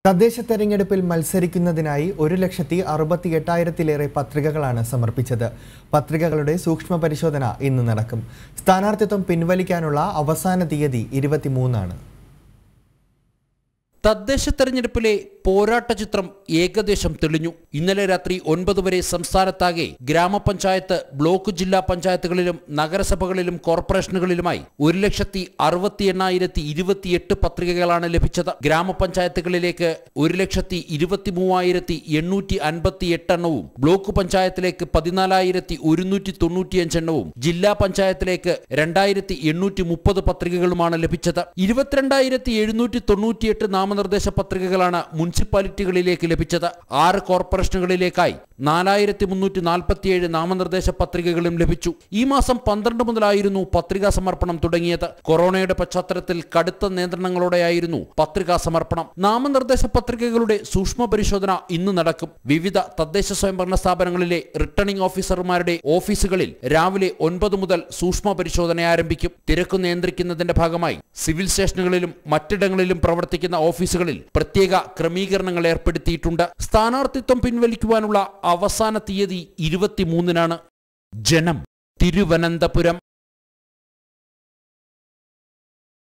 തദ്ദേശ തെരഞ്ഞെടുപ്പിൽ മത്സരിക്കുന്നതിനായി ഒരു ലക്ഷത്തി അറുപത്തി എട്ടായിരത്തിലേറെ പത്രികകളാണ് സമർപ്പിച്ചത് പത്രികകളുടെ സൂക്ഷ്മ പരിശോധന ഇന്ന് നടക്കും സ്ഥാനാർത്ഥിത്വം പിൻവലിക്കാനുള്ള അവസാന തീയതി ഇരുപത്തിമൂന്നാണ് തദ്ദേശ തെരഞ്ഞെടുപ്പിലെ പോരാട്ട ചിത്രം ഏകദേശം തെളിഞ്ഞു ഇന്നലെ രാത്രി ഒൻപത് വരെ സംസ്ഥാനത്താകെ ഗ്രാമപഞ്ചായത്ത് ബ്ലോക്ക് ജില്ലാ പഞ്ചായത്തുകളിലും നഗരസഭകളിലും കോർപ്പറേഷനുകളിലുമായി ഒരു ലക്ഷത്തി അറുപത്തി എണ്ണായിരത്തി ഇരുപത്തിയെട്ട് പത്രികകളാണ് ലഭിച്ചത് ഗ്രാമപഞ്ചായത്തുകളിലേക്ക് ഒരു ലക്ഷത്തി ഇരുപത്തി മൂവായിരത്തി എണ്ണൂറ്റി അൻപത്തി എട്ടെണ്ണവും ബ്ലോക്ക് പഞ്ചായത്തിലേക്ക് പതിനാലായിരത്തി ഒരുന്നൂറ്റി തൊണ്ണൂറ്റിയഞ്ച് എണ്ണവും ജില്ലാ പഞ്ചായത്തിലേക്ക് രണ്ടായിരത്തി എണ്ണൂറ്റി മുപ്പത് പത്രികകളുമാണ് ലഭിച്ചത് ഇരുപത്തിരണ്ടായിരത്തി എഴുന്നൂറ്റി തൊണ്ണൂറ്റിയെട്ട് നാമനിർദ്ദേശ പത്രികകളാണ് മുനിസിപ്പാലിറ്റികളിലേക്ക് ലഭിച്ചത് ആറ് കോർപ്പറേഷനുകളിലേക്കായി നാലായിരത്തി മുന്നൂറ്റി നാൽപ്പത്തിയേഴ് നാമനിർദ്ദേശ പത്രികകളും ലഭിച്ചു ഈ മാസം പന്ത്രണ്ട് മുതലായിരുന്നു പത്രികാ സമർപ്പണം തുടങ്ങിയത് കൊറോണയുടെ പശ്ചാത്തലത്തിൽ കടുത്ത നിയന്ത്രണങ്ങളോടെയായിരുന്നു പത്രികാ സമർപ്പണം നാമനിർദ്ദേശ പത്രികകളുടെ സൂക്ഷ്മ പരിശോധന ഇന്ന് നടക്കും വിവിധ തദ്ദേശ സ്വയംഭരണ സ്ഥാപനങ്ങളിലെ റിട്ടേണിംഗ് ഓഫീസർമാരുടെ ഓഫീസുകളിൽ രാവിലെ ഒൻപത് മുതൽ സൂക്ഷ്മ പരിശോധന ആരംഭിക്കും തിരക്ക് നിയന്ത്രിക്കുന്നതിന്റെ ഭാഗമായി സിവിൽ സ്റ്റേഷനുകളിലും മറ്റിടങ്ങളിലും പ്രവർത്തിക്കുന്ന ഓഫീസുകളിൽ പ്രത്യേക ക്രമീകരണങ്ങൾ ഏർപ്പെടുത്തിയിട്ടുണ്ട് സ്ഥാനാർത്ഥിത്വം പിൻവലിക്കുവാനുള്ള അവസാന തീയതി ഇരുപത്തിമൂന്നിനാണ് ജനം തിരുവനന്തപുരം